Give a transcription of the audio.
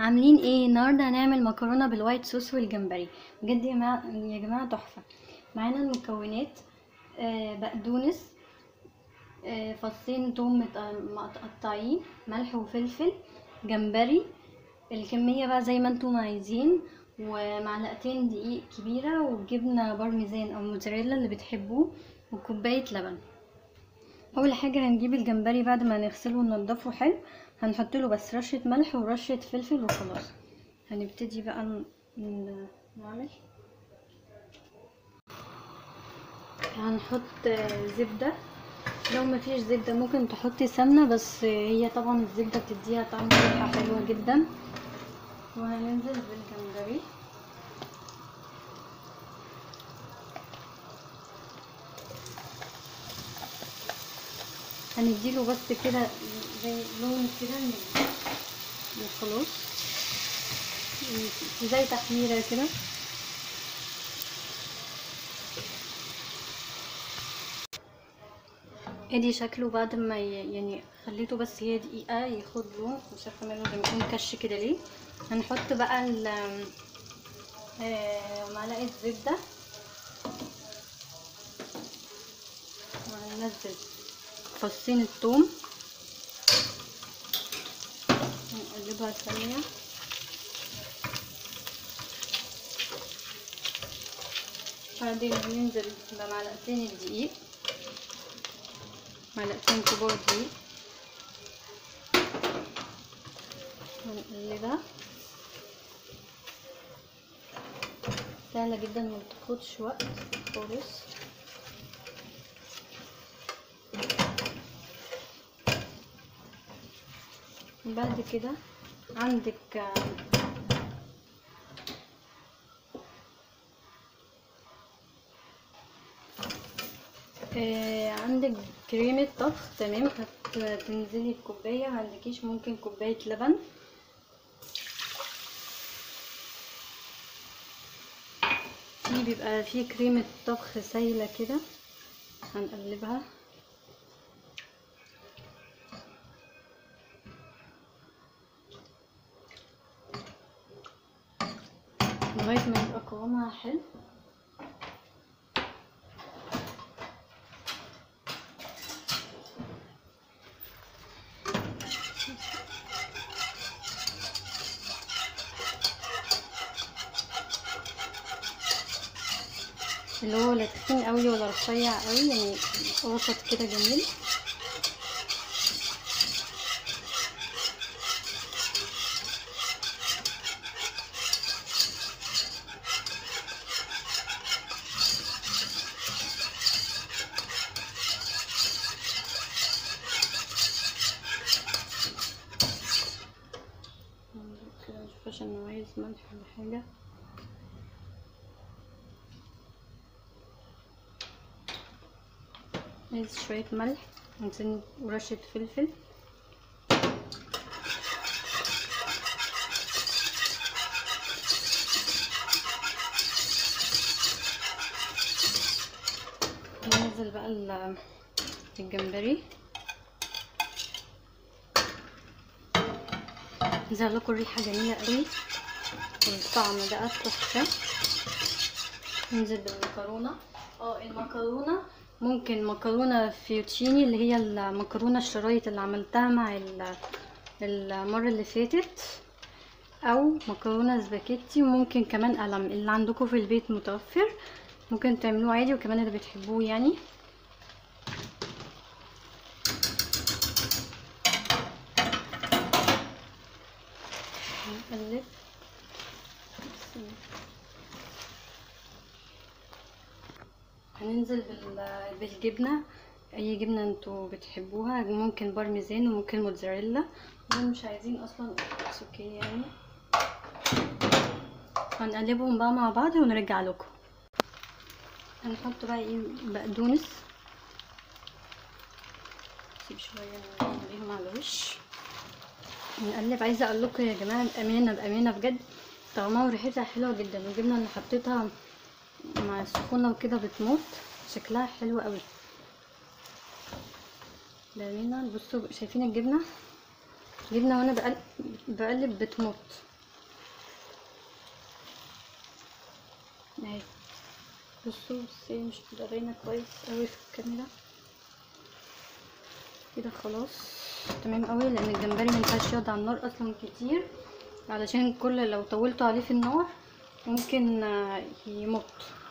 عاملين ايه النهارده هنعمل مكرونه بالوايت صوص والجمبري بجد يا جماعه يا جماعه تحفه معانا المكونات آه، بقدونس آه، فصين توم مت- متقطعين ملح وفلفل جمبري الكميه بقى زي ما انتم عايزين ومعلقتين دقيق كبيره وجبنه بارميزان او موتزاريلا اللي بتحبوه وكوبايه لبن اول حاجه هنجيب الجمبري بعد ما نغسله وننضفه حلو هنحط له بس رشه ملح ورشه فلفل وخلاص هنبتدي بقى ن- ن- نعمل هنحط آه، زبده لو مفيش زبده ممكن تحطي سمنه بس آه، هي طبعا الزبده بتديها طعم وريحه حلوه جدا وهننزل بالجمبري هنديله بس كده زي لون كده من- وخلاص زي تحميرة كده ادي شكله بعد ما ي- يعني خليته بس هي دقيقة ياخد لون مش عارفة ماله زي ما يكون كش كده ليه هنحط بقى ال آه، معلقة زبدة وهننزل فصين الثوم نقلبها ثانية بعدين هننزل بمعلقتين الدقيق معلقتين كبار دقيق ونقلبها سهلة جدا مبتاخدش وقت خالص بعد كده عندك آه، آه، عندك كريمة طبخ تمام هتنزلي بكوباية معندكيش ممكن كوباية لبن في بيبقى في كريمة طبخ سايلة كده هنقلبها لغاية ما يبقى قوامها حلو اللي هو لا تخين قوي ولا رفيع قوي يعني وسط كده جميل كده نشوف عشان عايز ملح ولا حاجة عايز شوية ملح ونسن ورشة فلفل ننزل بقى ال- الجمبري نزل لكم ريحة جميلة قوي والطعم بقى تحفة ننزل بالمكرونة اه المكرونة ممكن مكرونة فيوتشيني اللي هي المكرونة الشرايط اللي عملتها مع ال- المرة اللي فاتت او مكرونة سباكيتي وممكن كمان قلم اللي عندكم في البيت متوفر ممكن تعملوه عادي وكمان اللي بتحبوه يعني نقلب هننزل بال- بالجبنة اي جبنة انتوا بتحبوها ممكن بارميزان وممكن موتزاريلا دول مش عايزين اصلا اتس اوكي يعني هنقلبهم بقى مع بعض ونرجع لكم هنحط بقى ايه بقدونس نسيب شوية نعمليهم على الوش نقلب عايزه اقول لكم يا جماعه بامانه بامانه بجد طعمها وريحتها حلوه جدا والجبنه اللي حطيتها مع السخونه وكده بتموت شكلها حلو قوي بامانه بصوا شايفين الجبنه جبنه وانا بقلب, بقلب بتموت اهي بصوا بس هي مش باينه كويس قوي في الكاميرا كده خلاص تمام قوي لان الجمبري مينفعش يقعد على النار اصلا كتير علشان كل لو طولتوا عليه في النار ممكن آه، يموت